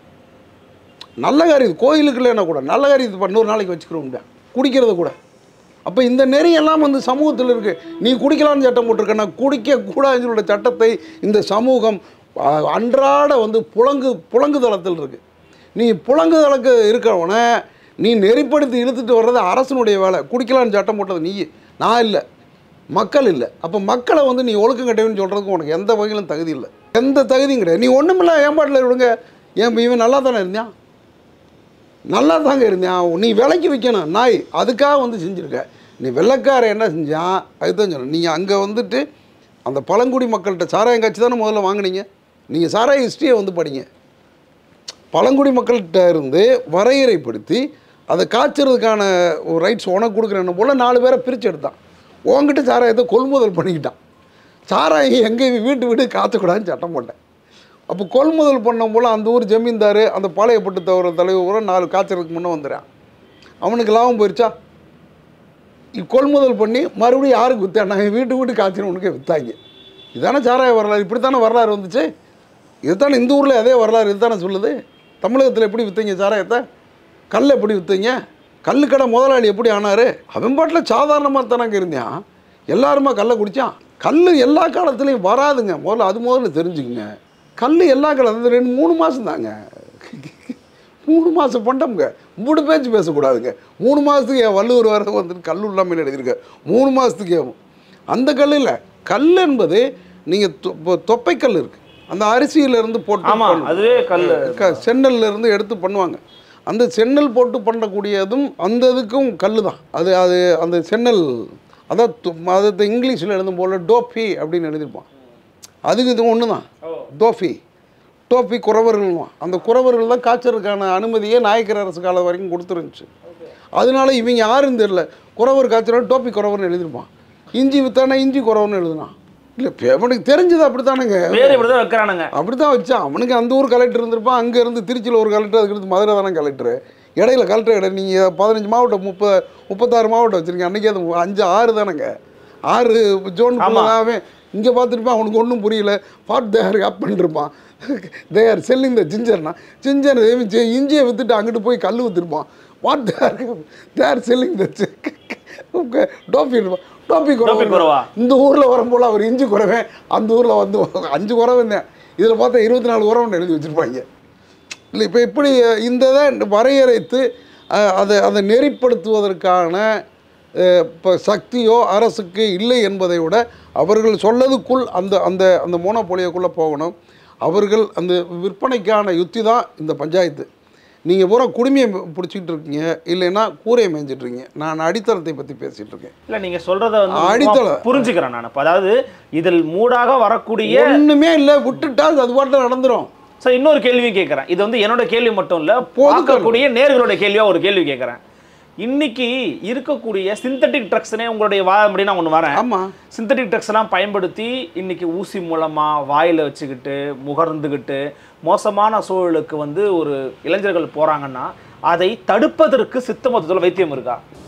நல்ல காரியம் கோயிலுக்கு இல்லைன்னா கூட நல்ல காரியத்துக்கு பண்ண ஒரு நாளைக்கு வச்சுக்கிறோம் குடிக்கிறத கூட அப்போ இந்த நெறி எல்லாம் வந்து சமூகத்தில் இருக்குது நீ குடிக்கலாம்னு சட்டம் போட்டிருக்க நான் குடிக்கக்கூடாதுன்னு சொல்ற சட்டத்தை இந்த சமூகம் ஆ, அன்றாட வந்து புலங்கு புலங்கு தளத்தில் இருக்குது நீ புலங்கு தளக்கு இருக்கிறவனை நீ நெறிப்படுத்தி இழுத்துட்டு வர்றது அரசனுடைய வேலை குடிக்கலாம்னு சட்டம் போட்டது நீ நான் இல்லை மக்கள் இல்லை அப்போ மக்களை வந்து நீ ஒழுக்கம் கட்டவன்னு சொல்கிறதுக்கு உனக்கு எந்த வகையிலும் தகுதி இல்லை எந்த தகுதியும் கிடையாது நீ ஒன்றுமில்ல ஏம்பாட்டில் விடுங்க ஏன் இவன் நல்லா தானே இருந்தான் நல்லா தாங்க இருந்தேன் நீ விலைக்கு விற்கணும் நாய் அதுக்காக வந்து செஞ்சுருக்க நீ வெள்ளைக்காரன் என்ன செஞ்சான் அதுதான் சொன்னேன் நீங்கள் அங்கே வந்துட்டு அந்த பழங்குடி மக்கள்கிட்ட சாராயம் காட்சி தானே முதல்ல வாங்குனீங்க நீங்கள் சாராய ஹிஸ்ட்ரியை வந்து படிங்க பழங்குடி மக்கள்கிட்ட இருந்து வரையறைப்படுத்தி அதை காய்ச்சறதுக்கான ஒரு ரைட்ஸ் உனக்கு கொடுக்குறேன்னு போல் நாலு பேரை பிரித்து எடுத்தான் உன்கிட்ட சாராயத்தை கொள்முதல் பண்ணிக்கிட்டான் சாராயம் எங்கே வீட்டு வீடு காய்ச்சக்கூடாதுன்னு சட்டம் போட்டேன் அப்போ கொள்முதல் பண்ண போல் அந்த ஊர் ஜமீன்தார் அந்த பாளையப்பட்டு தவிர தலைவர் கூட நாலு காய்ச்சறதுக்கு முன்னே வந்துடுறான் அவனுக்கு லாபம் போயிடுச்சா இ- கொள்முதல் பண்ணி மறுபடியும் யாருக்கு விற்றேன் நான் வீட்டு வீட்டு காய்ச்சினவனுக்கே விற்றாங்க இதானே சாராய வரலாறு இப்படித்தானே வரலாறு வந்துச்சு இதுதானே இந்த ஊரில் அதே வரலாறு இதுதானே சொல்லுது தமிழகத்தில் எப்படி விற்றீங்க சாராயத்தை கல் எப்படி விற்றீங்க கல் கடை முதலாளி எப்படி ஆனார் அவன் பாட்டில் சாதாரணமாக தானங்க இருந்தான் எல்லாருமா கல்லை குடித்தான் கல் எல்லா காலத்துலேயும் வராதுங்க முதல்ல அது முதல்ல தெரிஞ்சுக்குங்க கல் எல்லா காலத்துல ரெண்டு மூணு மாதம் தாங்க மூணு மாதம் பண்டம்ங்க மூணு பேச்சு பேசக்கூடாதுங்க மூணு மாதத்துக்கு என் வள்ளுவர் வர வந்துட்டு கல் இல்லாமல் எழுதியிருக்க மூணு மாதத்துக்கு ஏவும் அந்த கல் இல்லை கல் என்பது நீங்கள் தொப்பைக்கல் இருக்குது அந்த அரிசியிலேருந்து போட்டு ஆமா பண்ணுவோம். அதுவே கல் க- சென்னல்ல இருந்து எடுத்து பண்ணுவாங்க அந்த சென்னல் போட்டு பண்ணக்கூடியதும் அந்த இதுக்கும் கல் தான் அது அது அந்த சென்னல் அதான் து- அதை இங்கிலீஷில் எழுதும் போல் டோஃபி அப்படின்னு எழுதியிருப்பான் அதுக்கு இது ஒன்று தான் டோஃபி டோஃபி குறவர்கள்வான் அந்த குறவர்கள் தான் காய்ச்சறதுக்கான அனுமதியே நாயக்கர் அரசு காலம் வரைக்கும் கொடுத்துருந்துச்சு அதனால இவங்க யாருன்னு தெரில குறவர் காய்ச்சறா டோப்பி குறவர்னு எழுதியிருப்பான் இஞ்சி வித்தானா இஞ்சி குறவர்னு எழுதுனான் இல்லை அவனுக்கு தெரிஞ்சது அப்படித்தானேங்க பேர் இப்படிதான் வைக்கிறானுங்க அப்படி தான் வச்சான் அவனுக்கு அந்த ஊர் கலெக்டர் இருந்திருப்பான் அங்கே இருந்து திருச்சியில் ஒரு கலெக்டர் அதுக்கு அடுத்து மதுரை தானே கலெக்டர் இடையில கலெக்டர் இடம் நீங்கள் பதினஞ்சு மாவட்டம் முப்ப முப்பத்தாறு மாவட்டம் வச்சுருக்கீங்க அன்றைக்கி அது அஞ்சு ஆறு தானேங்க ஆறு ஜோன் ஆமா. அவன் இங்கே பார்த்துருப்பான் அவனுக்கு ஒன்றும் புரியல பாட் தேர் அப் பண்ணிருப்பான் தேர் செல்லிங் த ஜிஞ்சர்னா ஜிஞ்சர் இஞ்சியை விற்றுட்டு அங்கிட்டு போய் கல் விற்றுருப்பான் what they're they're selling the topi இருப்பான் டோப்பி டோப்பி குறவா? குறவா இந்த ஊரில் வரும்போல அவர் இஞ்சி குறவேன் அந்த ஊரில் வந்து அஞ்சு குறவன் தான் இதில் பார்த்தா இருபத்தி நாலு குறவன் எழுதி வச்சுருப்பாங்க இல்லை இப்போ இப்படி இந்த இதை வரையறைத்து அஹ், அதை அதை நெறிப்படுத்துவதற்கான இப்போ சக்தியோ அரசுக்கு இல்லை என்பதை விட அவர்கள் சொல்லதுக்குள் அந்த அந்த அந்த மோனோபோலியோக்குள்ளே போகணும் அவர்கள் அந்த விற்பனைக்கான யுத்தி தான் இந்த பஞ்சாயத்து நீங்கள் பூரா குடுமையை பிடிச்சிக்கிட்டு இருக்கீங்க இல்லைன்னா கூரையை மேய்ஞ்சிட்டு இருக்கீங்க நான் அடித்தளத்தை பற்றி பேசிகிட்டு இருக்கேன் இல்ல நீங்க சொல்றத வந்து அடித்தள. நான் புரிஞ்சுக்கிறேன் நான் அதாவது இதில் மூடாக வரக்கூடிய ஒன்றுமே இல்லை விட்டுட்டா அது பாட்டில் நடந்துரும் சோ இன்னொரு கேள்வி கேட்கறேன் இது வந்து என்னோட கேள்வி மட்டும் இல்ல பொதுக்கள். பார்க்கக்கூடிய நேர்களுடைய கேள்வியா ஒரு கேள்வி கேட்கறேன் இன்னைக்கு இருக்கக்கூடிய சிந்தட்டிக் ட்ரக்ஸ்னே உங்களுடைய வாதப்படி நான் ஒன்று வரேன் ஆமாம் சிந்தட்டிக் ட்ரக்ஸ் எல்லாம் பயன்படுத்தி இன்னைக்கு ஊசி மூலமா வாயில வச்சுக்கிட்டு முகர்ந்துக்கிட்டு மோசமான சூழலுக்கு வந்து ஒரு இளைஞர்கள் போறாங்கன்னா அதை தடுப்பதற்கு சித்த மருத்துவத்தில் வைத்தியம் இருக்கா